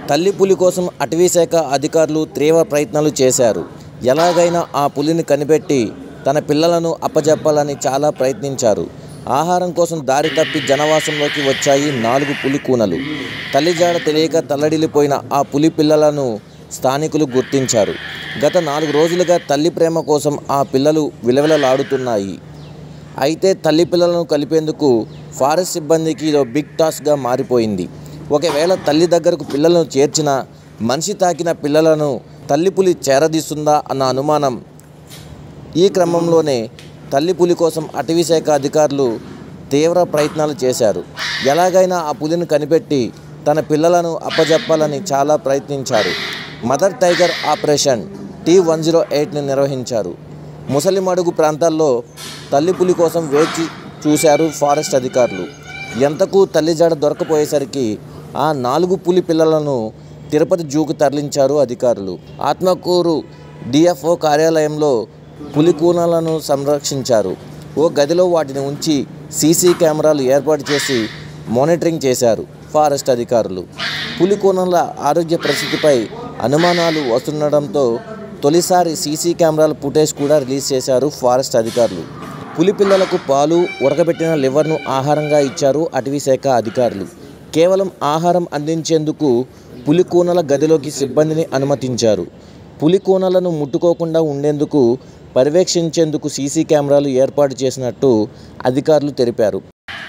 తల్లి పులి కోసం అటవీశాఖ అధికారులు తీవ్ర ప్రయత్నాలు చేశారు ఎలాగైనా ఆ పులిని కనిపెట్టి తన పిల్లలను అప్పజెప్పాలని చాలా ప్రయత్నించారు ఆహారం కోసం దారి తప్పి జనవాసంలోకి వచ్చాయి నాలుగు పులి కూనలు తల్లి జాడ తెలియక తల్లడిల్లిపోయిన ఆ పులి పిల్లలను స్థానికులు గుర్తించారు గత నాలుగు రోజులుగా తల్లి ప్రేమ కోసం ఆ పిల్లలు విలవిలలాడుతున్నాయి అయితే తల్లి పిల్లలను కలిపేందుకు ఫారెస్ట్ సిబ్బందికి ఇదో బిగ్ టాస్క్గా మారిపోయింది ఒకవేళ తల్లి దగ్గరకు పిల్లలను చేర్చిన మనిషి తాకిన పిల్లలను తల్లి పులి చేరదీస్తుందా అన్న అనుమానం ఈ క్రమంలోనే తల్లి పులి కోసం అటవీశాఖ అధికారులు తీవ్ర ప్రయత్నాలు చేశారు ఎలాగైనా ఆ పులిని కనిపెట్టి తన పిల్లలను అప్పజెప్పాలని చాలా ప్రయత్నించారు mother tiger operation T one zero ఎయిట్ని నిర్వహించారు ముసలిమడుగు ప్రాంతాల్లో తల్లి పులి కోసం వేచి చూశారు ఫారెస్ట్ అధికారులు ఎంతకు తల్లి జాడ దొరకపోయేసరికి ఆ నాలుగు పులి పిల్లలను తిరుపతి జూకు తరలించారు అధికారులు ఆత్మకూరు డిఎఫ్ఓ కార్యాలయంలో పులి కూనలను సంరక్షించారు ఓ గదిలో వాటిని ఉంచి సీసీ కెమెరాలు ఏర్పాటు చేసి మానిటరింగ్ చేశారు ఫారెస్ట్ అధికారులు పులి కూనల ఆరోగ్య పరిస్థితిపై అనుమానాలు వస్తుండడంతో తొలిసారి సీసీ కెమెరాల ఫుటేజ్ కూడా రిలీజ్ చేశారు ఫారెస్ట్ అధికారులు పులి పిల్లలకు పాలు ఉడకబెట్టిన లివర్ను ఆహారంగా ఇచ్చారు అటవీశాఖ అధికారులు కేవలం ఆహారం అందించేందుకు పులి కూనల గదిలోకి సిబ్బందిని అనుమతించారు పులి కూనలను ముట్టుకోకుండా ఉండేందుకు పర్యవేక్షించేందుకు సీసీ కెమెరాలు ఏర్పాటు చేసినట్టు అధికారులు తెలిపారు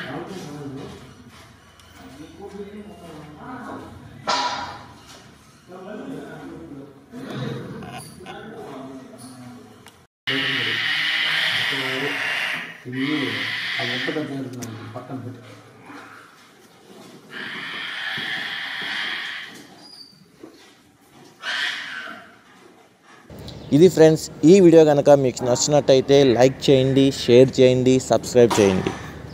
ఇవి ఆ ఒక్క దగ్గర పక్కన పెట్టి ఇది ఫ్రెండ్స్ ఈ వీడియో కనుక మీకు నచ్చినట్టయితే లైక్ చేయండి షేర్ చేయండి సబ్స్క్రైబ్ చేయండి